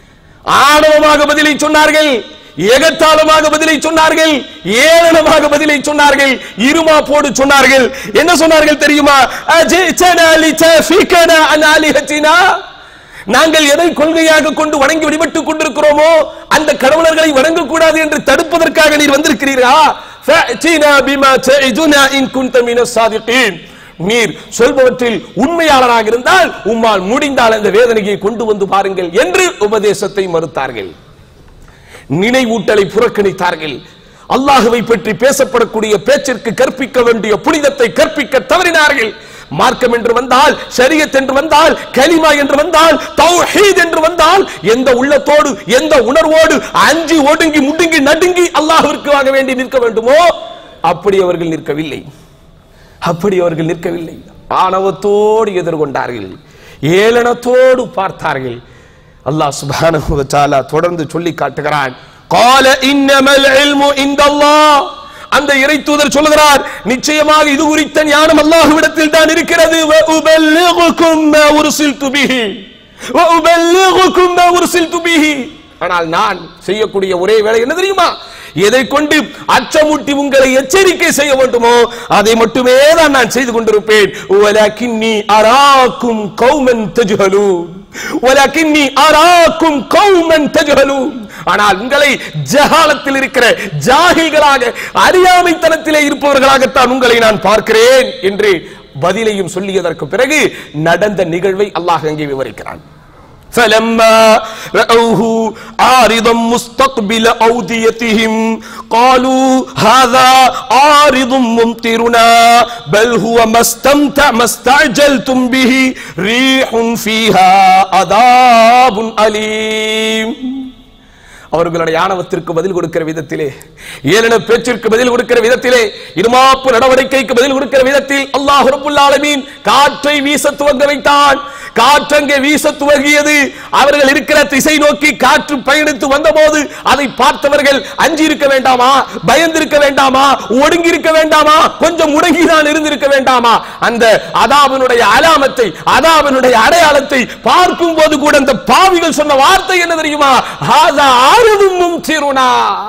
ஆணவமாக பதிலை சொன்னார்கள் ஏகத்தாளமாக பதிலை சொன்னார்கள் ஏளனமாக பதிலை சொன்னார்கள் இருமா போடு சொன்னார்கள் என்ன சொன்னார்கள் தெரியுமா அஜித்தனா லிதஃபிகனா அன் ஆலிஹத்தினா நாங்கள் எதை கொள்கையாக கொண்டு வணங்கி வழிபட்டுக் கொண்டிருக்கிறோமோ அந்த கடவுளர்களை வணங்கக்கூடாது என்று தடுப்பதற்காக நீர் வந்திருக்கிறீரா ஃபஅத்தினா பிமா தஇதுனா இன் குன்த மினஸ் சாதிகீன் நீர் சொல்பவற்றில் உண்மையாளராக இருந்தால் உம்மால் முடிந்தால் அந்த வேதனையை கொண்டு வந்து பாருங்கள் என்று உபதேசத்தை மறுத்தார்கள் நினைவூட்டலை புறக்கணித்தார்கள் அல்லாஹுவை பற்றி பேசப்படக்கூடிய பேச்சிற்கு கற்பிக்க வேண்டிய புனிதத்தை கற்பிக்க தவறினார்கள் மார்க்கம் என்று வந்தால் ஷரியத் என்று வந்தால் கலிமா என்று வந்தால் தௌஹீத் என்று வந்தால் எந்த உள்ளத்தோடு எந்த உணர்வோடு அஞ்சி ஒடுங்கி முடுங்கி நடுங்கி அல்லாஹ்விற்கு வாங்க வேண்டி நிற்க வேண்டுமோ அப்படி அவர்கள் நிற்கவில்லை அப்படி அவர்கள் நிற்கவில்லை ஆணவத்தோடு எதிர்கொண்டார்கள் ஏளனத்தோடு பார்த்தார்கள் அல்லாஹ் சுப்ஹானஹு வ தஆலா தொடர்ந்து சொல்லி காட்டுகிறான் قال انما العلم عند الله அந்த இறை தூதர் சொல்லுகிறார் நிச்சயமாக இது குறித்த ஞானம் அல்லாஹ்விடத்தில் தான் இருக்கிறது வ உபல்லிகுக்கும் மா உர்சில்து பிஹி வ உபல்லிகுக்கும் மா உர்சில்து பிஹி ஆனால் நான் செய்யக்கூடிய ஒரே வேலை என்ன தெரியுமா எதை கொண்டு அச்சமூட்டி உங்களை எச்சரிக்கை செய்ய வேண்டுமோ அதை மட்டுமே தான் நான் செய்து கொண்டிருப்பேன் வலக்கின்னி அராக்கும் கௌமன் தஜ்ஹலூன் வலக்கின்னி அராக்கும் கௌமன் தஜ்ஹலூன் ஆனால் உங்களை ஜஹாலத்தில் இருக்கிற ஜாகில்களாக அறியாமைத்தனத்திலே இருப்பவர்களாகத்தான் உங்களை நான் பார்க்கிறேன் என்று பதிலையும் சொல்லியதற்கு பிறகு நடந்த நிகழ்வை அல்லாஹ் அங்கே விவரிக்கிறான் فلما رأوه عارضا مستقبل أوديتهم قالوا هذا عارض ممطرنا بل هو ما استمتع ما استعجلتم به ريح فيها عذاب أليم அவர்களுடைய ஆணவத்திற்கு பதில் கொடுக்கிற விதத்திலே ஏளன பேச்சிற்கு பதில் கொடுக்கிற விதத்திலே இருமாப்பு நடவடிக்கைக்கு பதில் கொடுக்கிற விதத்தில் அல்லாஹ் ரப்புல் ஆலமீன் காற்றை வீச துவங்க வைத்தான் காற்றங்கே வீச துவங்கியது அவர்கள் இருக்கிற திசை நோக்கி காற்று பயணித்து வந்தபோது அதை பார்த்தவர்கள் அஞ்சி இருக்க வேண்டாமா பயந்திருக்க வேண்டாமா ஒடுங்கி இருக்க வேண்டாமா கொஞ்சம் முடங்கிதான் இருந்திருக்க வேண்டாமா அந்த அதாவனுடைய அலாமத்தை அதாவனுடைய அடையாளத்தை பார்க்கும் போது கூட அந்த பாவிகள் சொன்ன வார்த்தை என்ன தெரியுமா ஹாதா ஆறுதும் மும்திருனா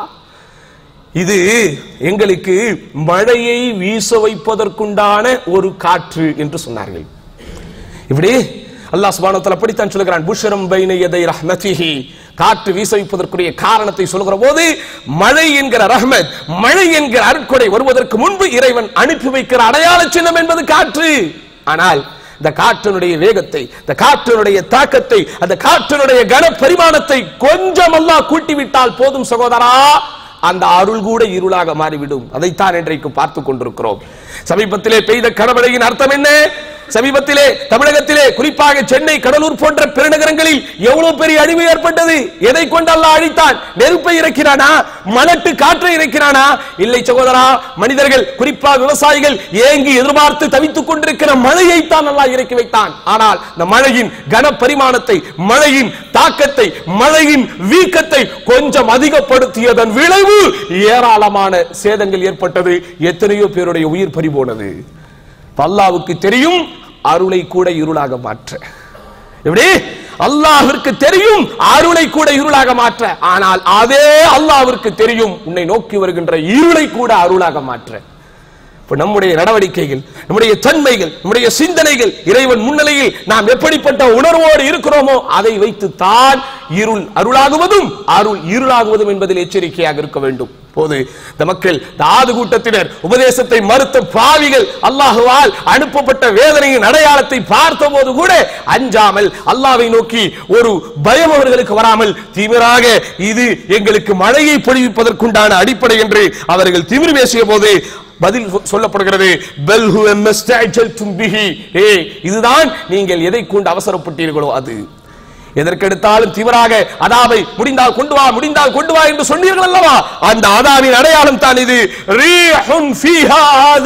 இது எங்களுக்கு மழையை வீச வைப்பதற்குண்டான ஒரு காற்று என்று சொன்னார்கள் இப்படி அல்லாஹ் சுப்ஹானஹு வ தஆலா அப்படித்தான் சொல்கிறான் புஷரம் பைன யதை ரஹ்மதிஹி காற்று வீச வைப்பதற்குரிய காரணத்தை சொல்கிற போது மழை என்கிற ரஹ்மத் மழை என்கிற அருட்கொடை வருவதற்கு முன்பு இறைவன் அனுப்பி வைக்கிற அடையாள சின்னம் என்பது காற்று ஆனால் இந்த காற்றினுடைய வேகத்தை இந்த காற்றினுடைய தாக்கத்தை அந்த காற்றினுடைய கன பரிமாணத்தை கொஞ்சம் அல்லாஹ் கூட்டிவிட்டால் போதும் சகோதரா அந்த அருள் கூட இருளாக மாறிவிடும் அதைத்தான் இன்றைக்கு பார்த்து கொண்டிருக்கிறோம் சமீபத்திலே பெய்த கனமழையின் அர்த்தம் என்ன சமீபத்திலே தமிழகத்திலே குறிப்பாக சென்னை கடலூர் போன்ற பெருநகரங்களில் எவ்வளவு பெரிய அழிவு ஏற்பட்டது எதை கொண்டு அல்லாஹ் அழித்தான் நெருப்பை இறக்கிறானா மலட்டு காற்றை இறக்கிறானா இல்லை சகோதரா மனிதர்கள் குறிப்பாக விவசாயிகள் ஏங்கி எதிர்பார்த்து தவித்துக் கொண்டிருக்கிற மழையை தான் அல்லாஹ் இறக்கி வைத்தான் ஆனால் இந்த மழையின் கன பரிமாணத்தை மழையின் தாக்கத்தை மழையின் வீக்கத்தை கொஞ்சம் அதிகப்படுத்தியதன் விளைவு ஏராளமான சேதங்கள் ஏற்பட்டது எத்தனையோ பேருடைய உயிர் பறிபோனது அல்லாவுக்கு தெரியும் அருளை கூட இருளாக மாற்ற எப்படி அல்லாஹ்விற்கு தெரியும் அருளை கூட இருளாக மாற்ற ஆனால் அதே அல்லாஹ்விற்கு தெரியும் உன்னை நோக்கி வருகின்ற இருளை கூட அருளாக மாற்ற இப்ப நம்முடைய நடவடிக்கைகள் நம்முடைய தன்மைகள் நம்முடைய சிந்தனைகள் இறைவன் முன்னிலையில் நாம் எப்படிப்பட்ட உணர்வோடு இருக்கிறோமோ அதை வைத்து தான் இருள் அருளாகுவதும் அருள் இருளாகுவதும் என்பதில் எச்சரிக்கையாக இருக்க வேண்டும் போது இந்த மக்கள் இந்த ஆது கூட்டத்தினர் உபதேசத்தை மறுத்த பாவிகள் அல்லாஹுவால் அனுப்பப்பட்ட வேதனையின் அடையாளத்தை பார்த்த போது கூட அஞ்சாமல் அல்லாவை நோக்கி ஒரு பயம் அவர்களுக்கு வராமல் திமிராக இது எங்களுக்கு மழையை பொழிவிப்பதற்குண்டான அடிப்படை என்று அவர்கள் திமிர் பேசிய போது பதில் சொ- சொல்லப்படுகிறது "பல் ஹுவ மஸ்தஅஜல்தும் பிஹி." ஏய், இதுதான் நீங்கள் எதை கொண்டு அவசரப்பட்டீர்களோ அது எதற்கெடுத்தாலும் தீவிராக அதாவை முடிந்தால் கொண்டு வா முடிந்தால் கொண்டு வா என்று சொன்னீர்கள் அல்லவா அந்த அதாவின் அடையாளம் தான் இது ரீஹுன் ஃபீஹா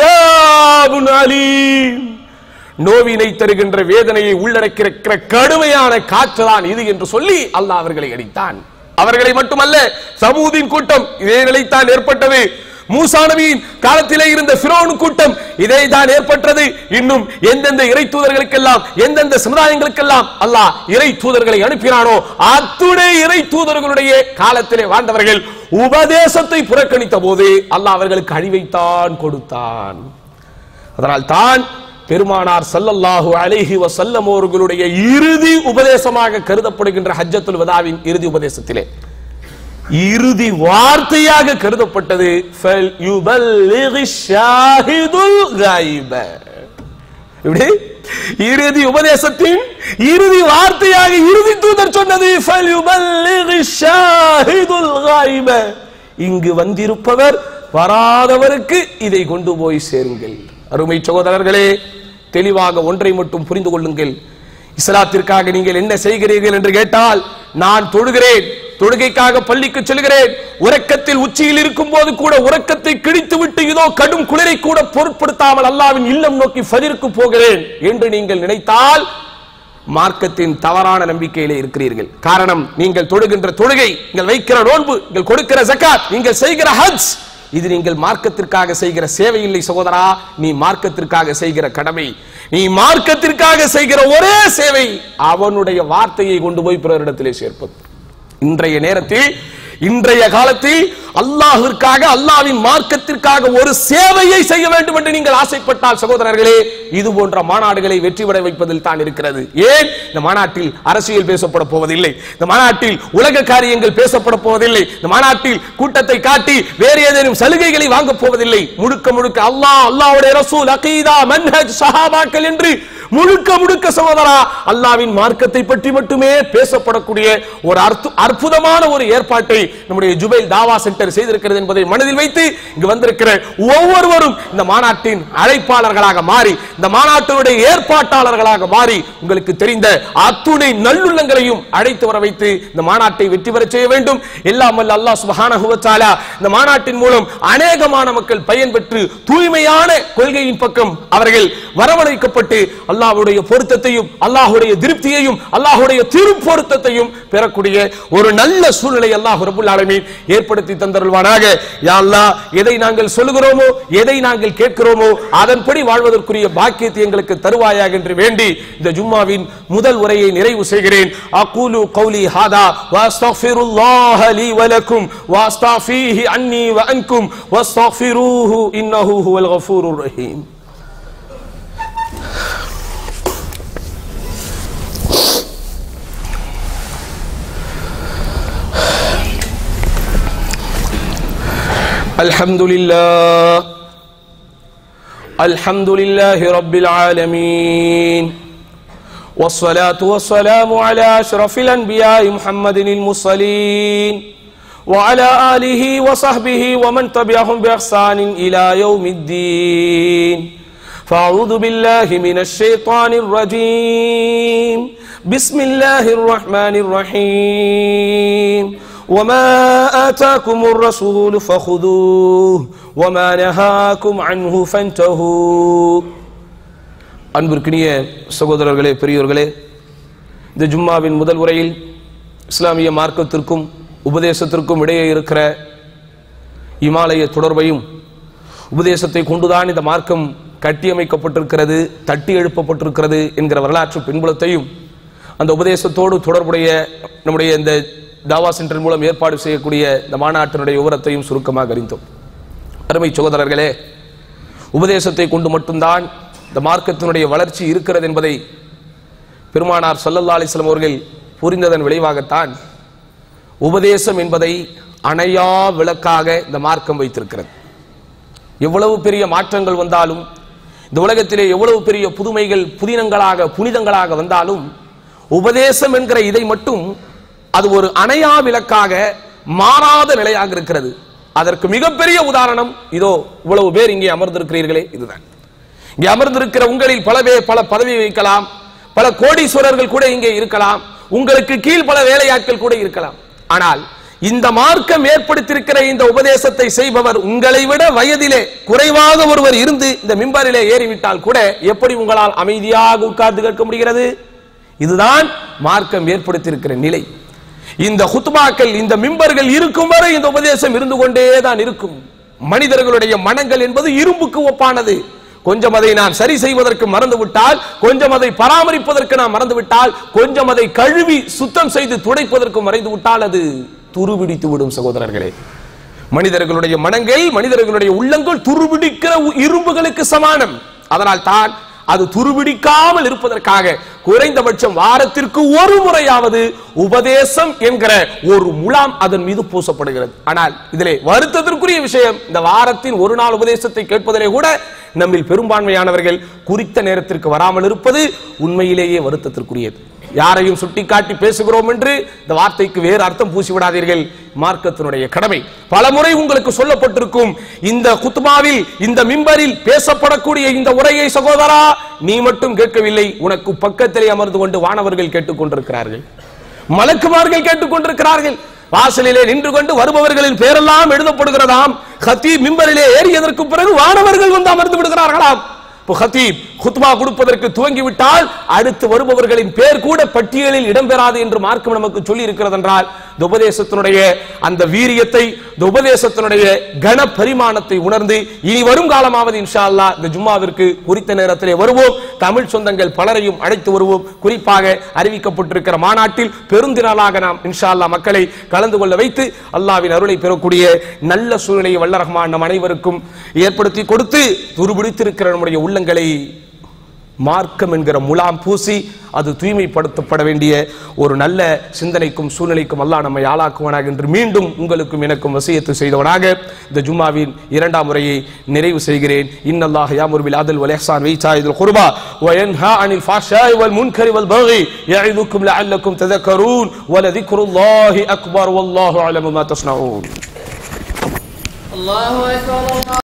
அதாபுன் அலீம் நோவினை தருகின்ற வேதனையை உள்ளடக்கிற கடுமையான காற்றுதான் இது என்று சொல்லி அல்லாஹ் அவர்களை அடித்தான் அவர்களை மட்டுமல்ல சமூதின் கூட்டம் இதே நிலைத்தான் ஏற்பட்டது மூசா நபியின் காலத்திலே இருந்த ஃபிரௌன் கூட்டம் இதே தான் ஏற்பட்டது இன்னும் எந்தெந்த இறை தூதர்களுக்கெல்லாம் எந்தெந்த சமுதாயங்களுக்கெல்லாம் அல்லாஹ் இறை தூதர்களை அனுப்பினானோ அத்துணை இறை தூதர்களுடைய காலத்திலே வாழ்ந்தவர்கள் உபதேசத்தை புறக்கணித்த போது அல்லாஹ் அவர்களுக்கு அழிவைத்தான் கொடுத்தான் அதனால் தான் பெருமானார் ஸல்லல்லாஹு அலைஹி வஸல்லம் அவர்களுடைய இறுதி உபதேசமாக கருதப்படுகின்ற ஹஜ்ஜத்துல் வதாவின் இறுதி உபதேசத்திலே இறுதி வார்த்தையாக கருதப்பட்டது "ஃபல் யுபல்லிகி ஷாஹிதுல் காயிப." இப்படி இறுதி உபதேசத்தின் இறுதி வார்த்தையாக இறுதி தூதர் சொன்னது "ஃபல் யுபல்லிகி ஷாஹிதுல் காயிப." இங்கு வந்திருப்பவர் வராதவருக்கு இதை கொண்டு போய் சேருங்கள் அருமை சகோதரர்களே தெளிவாக ஒன்றை மட்டும் புரிந்து கொள்ளுங்கள் இஸ்லாத்திற்காக நீங்கள் என்ன செய்கிறீர்கள் என்று கேட்டால் நான் தொழுகிறேன் தொழுகைக்காக பள்ளிக்கு செல்கிறேன் உறக்கத்தில் உச்சியில் இருக்கும் போது கூட உறக்கத்தை கிழித்து விட்டு இதோ கடும் குளிரை கூட பொருட்படுத்தாமல் அல்லாவின் இல்லம் நோக்கி ஃபஜருக்கு போகிறேன் என்று நீங்கள் நினைத்தால் மார்க்கத்தின் தவறான நம்பிக்கையிலே இருக்கிறீர்கள் காரணம் நீங்கள் தொழுகின்ற தொழுகை நீங்கள் வைக்கிற நோன்பு நீங்கள் கொடுக்கிற ஜகாத் நீங்கள் செய்கிற ஹஜ் இது நீங்கள் மார்க்கத்திற்காக செய்கிற சேவை இல்லை சகோதரா நீ மார்க்கத்திற்காக செய்கிற கடமை நீ மார்க்கத்திற்காக செய்கிற ஒரே சேவை அவனுடைய வார்த்தையை கொண்டு போய் பிறரிடத்திலே சேர்ப்பது இன்றைய நேரத்தில் இன்றைய காலத்தில் அல்லாஹ்விற்காக அல்லாஹ்வின் மார்க்கத்திற்காக ஒரு சேவையை செய்ய வேண்டும் என்று நீங்கள் ஆசைப்பட்டால் சகோதரர்களே இது போன்ற மாநாடுகளை வெற்றி பெற வைப்பதில் தான் இருக்கிறது ஏன் இந்த மாநாட்டில் அரசியல் பேசப்பட போவதில்லை இந்த மாநாட்டில் உலக காரியங்கள் பேசப்பட போவதில்லை இந்த மாநாட்டில் கூட்டத்தை காட்டி வேறு ஏதேனும் சலுகைகளை வாங்க போவதில்லை முழுக்க முழுக்க அல்லாஹ் அல்லாஹ்வுடைய ரசூல் அகீதா மன்ஹஜ் சஹாபாக்கள் என்று முழுக்க முழுக்க சகோதரா அல்லாவின் மார்க்கத்தை பற்றி மட்டுமே பேசப்படக்கூடிய ஒரு அற்பு- அற்புதமான ஒரு ஏற்பாட்டை நம்முடைய ஜுபைல் தாவா சென்டர் செய்திருக்கிறது என்பதை மனதில் வைத்து இங்கு வந்திருக்கிற ஒவ்வொருவரும் இந்த மாநாட்டின் அழைப்பாளர்களாக மாறி இந்த மாநாட்டினுடைய ஏற்பாட்டாளர்களாக மாறி உங்களுக்கு தெரிந்த அத்துணை நல்லுள்ளங்களையும் அழைத்து வர வைத்து இந்த மாநாட்டை வெற்றி பெறச் செய்ய வேண்டும் எல்லாம் வல்ல அல்லாஹ் சுப்ஹானஹு வ தஆலா இந்த மாநாட்டின் மூலம் அநேகமான மக்கள் பயன்பெற்று தூய்மையான கொள்கையின் பக்கம் அவர்கள் வரவழைக்கப்பட்டு அல்லாஹ்வுடைய பொருத்தத்தையும் அல்லாஹ்வுடைய திருப்தியையும் அல்லாஹ்வுடைய திருப்பொருத்தத்தையும் பெறக்கூடிய ஒரு நல்ல சூழ்நிலை அல்லாஹ் ரபுல் ஆலமீன் ஏற்படுத்தி தந்தருள்வானாக யா அல்லாஹ் எதை நாங்கள் சொல்லுகிறோமோ எதை நாங்கள் கேட்கிறோமோ அதன்படி வாழ்வதற்குரிய பாக்கியத்தை எங்களுக்கு தருவாயாக என்று வேண்டி இந்த ஜும்மாவின் முதல் உரையை நிறைவு செய்கிறேன் அகூலு கௌலி ஹாதா வாஸ்தக்ஃபிருல்லாஹ லீ வலக்கும் வாஸ்தஃபீஹி அன்னி வ அன்கும் வாஸ்தக்ஃபிரூஹு இன்னஹு ஹுவல் கஃபூருர் ரஹீம் الحمد لله الحمد لله رب العالمين والصلاة والسلام على أشرف الأنبياء محمد المرسلين وعلى آله وصحبه ومن تبعهم بإحسان إلى يوم الدين فأعوذ بالله من الشيطان الرجيم بسم الله الرحمن الرحيم وما آتاكم الرسول فخذوه وما نهاكم عنه فانتهوا அன்பிற்கினிய சகோதரர்களே பெரியோர்களே இந்த ஜும்மாவின் முதல் உரையில் இஸ்லாமிய மார்க்கத்திற்கும் உபதேசத்திற்கும் இடையே இருக்கிற இமாலய தொடர்பையும் உபதேசத்தை கொண்டுதான் இந்த மார்க்கம் கட்டியமைக்கப்பட்டிருக்கிறது தட்டி எழுப்பப்பட்டிருக்கிறது என்கிற வரலாற்று பின்புலத்தையும் அந்த உபதேசத்தோடு தொடர்புடைய நம்முடைய இந்த தாவா சென்டர் மூலம் ஏற்பாடு செய்யக்கூடிய இந்த மாநாட்டினுடைய விவரத்தையும் சுருக்கமாக அறிந்தோம் அருமை சகோதரர்களே உபதேசத்தை கொண்டு மட்டும்தான் இந்த மார்க்கத்தினுடைய வளர்ச்சி இருக்கிறது என்பதை பெருமானார் சல்லல்லா அலிஸ்லாம் அவர்கள் புரிந்ததன் விளைவாகத்தான் உபதேசம் என்பதை அணையா விளக்காக இந்த மார்க்கம் வைத்திருக்கிறது எவ்வளவு பெரிய மாற்றங்கள் வந்தாலும் இந்த உலகத்திலே எவ்வளவு பெரிய புதுமைகள் புதினங்களாக புனிதங்களாக வந்தாலும் உபதேசம் என்கிற இதை மட்டும் அது ஒரு அணையா விளக்காக மாறாத நிலையாக இருக்கிறது அதற்கு மிகப்பெரிய உதாரணம் இதோ இவ்வளவு பேர் இங்கே அமர்ந்திருக்கிறீர்களே இதுதான் இங்கே அமர்ந்திருக்கிற உங்களில் பல பேர் பல பதவி வைக்கலாம் பல கோடீஸ்வரர்கள் கூட இங்கே இருக்கலாம் உங்களுக்கு கீழ் பல வேலையாட்கள் கூட இருக்கலாம் ஆனால் இந்த மார்க்கம் ஏற்படுத்தியிருக்கிற இந்த உபதேசத்தை செய்பவர் உங்களை விட வயதிலே குறைவாக ஒருவர் இருந்து இந்த மிம்பரிலே ஏறிவிட்டால் கூட எப்படி உங்களால் அமைதியாக உட்கார்ந்து கேட்க முடிகிறது இதுதான் மார்க்கம் ஏற்படுத்தியிருக்கிற நிலை இந்த ஹுத்பாக்கள் இந்த மிம்பர்கள் இருக்கும் வரை இந்த உபதேசம் இருந்து கொண்டே தான் இருக்கும் மனிதர்களுடைய மனங்கள் என்பது இரும்புக்கு ஒப்பானது கொஞ்சம் அதை நான் சரி செய்வதற்கு மறந்து விட்டால் கொஞ்சம் அதை பராமரிப்பதற்கு நான் மறந்து விட்டால் கொஞ்சம் அதை கழுவி சுத்தம் செய்து துடைப்பதற்கு மறைந்து விட்டால் அது துருபிடித்து விடும் சகோதரர்களே மனிதர்களுடைய மனங்கள் மனிதர்களுடைய உள்ளங்கள் துருபிடிக்கிற இரும்புகளுக்கு சமானம் அதனால் தான் அது துருபிடிக்காமல் இருப்பதற்காக குறைந்தபட்சம் வாரத்திற்கு ஒரு முறையாவது உபதேசம் என்கிற ஒரு முலாம் அதன் மீது பூசப்படுகிறது ஆனால் இதிலே வருத்தத்திற்குரிய விஷயம் இந்த வாரத்தின் ஒரு நாள் உபதேசத்தை கேட்பதிலே கூட நம்மில் பெரும்பான்மையானவர்கள் குறித்த நேரத்திற்கு வராமல் இருப்பது உண்மையிலேயே வருத்தத்திற்குரியது யாரையும் சுட்டிக்காட்டி பேசுகிறோம் என்று இந்த வார்த்தைக்கு வேறு அர்த்தம் பூசி விடாதீர்கள் மார்க்கத்தினுடைய கடமை பலமுறை உங்களுக்கு சொல்லப்பட்டிருக்கும் இந்த குத்பாவில் இந்த மிம்பரில் பேசப்படக்கூடிய இந்த உரையை சகோதரா நீ மட்டும் கேட்கவில்லை உனக்கு பக்கத்திலே அமர்ந்து கொண்டு வானவர்கள் கேட்டுக் கொண்டிருக்கிறார்கள் மலக்குமார்கள் கேட்டுக் கொண்டிருக்கிறார்கள் வாசலிலே நின்று கொண்டு வருபவர்களின் பேரெல்லாம் எழுதப்படுகிறதாம் ஹத்தீப் மிம்பரிலே ஏறியதற்கு பிறகு வானவர்கள் வந்து அமர்ந்து விடுகிறார்களாம் இப்போ ஹத்தீப் குத்பா கொடுப்பதற்கு துவங்கி விட்டால் அடுத்து வருபவர்களின் பேர் கூட பட்டியலில் இடம்பெறாது என்று மார்க்கம் நமக்கு சொல்லி இருக்கிறது என்றால் இந்த உபதேசத்தினுடைய அந்த வீரியத்தை இந்த உபதேசத்தினுடைய கன பரிமாணத்தை உணர்ந்து இனி வரும் காலமாவது இன்ஷா அல்லாஹ் இந்த ஜும்மாவிற்கு குறித்த நேரத்திலே வருவோம் தமிழ் சொந்தங்கள் பலரையும் அழைத்து வருவோம் குறிப்பாக அறிவிக்கப்பட்டிருக்கிற மாநாட்டில் பெருந்தினாலாக நாம் இன்ஷா அல்லாஹ் மக்களை கலந்து கொள்ள வைத்து அல்லாவின் அருளை பெறக்கூடிய நல்ல சூழ்நிலையை வல்ல ரஹ்மான் நம் அனைவருக்கும் ஏற்படுத்தி கொடுத்து துருபிடித்திருக்கிற நம்முடைய உள்ளங்களை மார்க்கம் என்கிற முலாம் பூசி அது தூய்மைப்படுத்தப்பட வேண்டிய ஒரு நல்ல சிந்தனைக்கும் சூழ்நிலைக்கும் அல்லாஹ் நம்மை ஆளாக்குவனாக என்று மீண்டும் உங்களுக்கும் எனக்கும் வசியத்து செய்தவனாக இந்த ஜும்மாவின் இரண்டாம் முறையை நிறைவு செய்கிறேன் இன்னல்லாஹ் யாமுர் பில் அதல் வல் இஹ்சான் வ ஈதாஇல் குர்பா வ யன்ஹா அனில் ஃபாஷாய் வல் முன்கரி வல் பகி யஇதுக்கும் லஅல்லக்கும் தذكرون வலذிக்ருல்லாஹி அக்பர் வல்லாஹு அலமு மா தஸ்னஊன் الله أكبر الله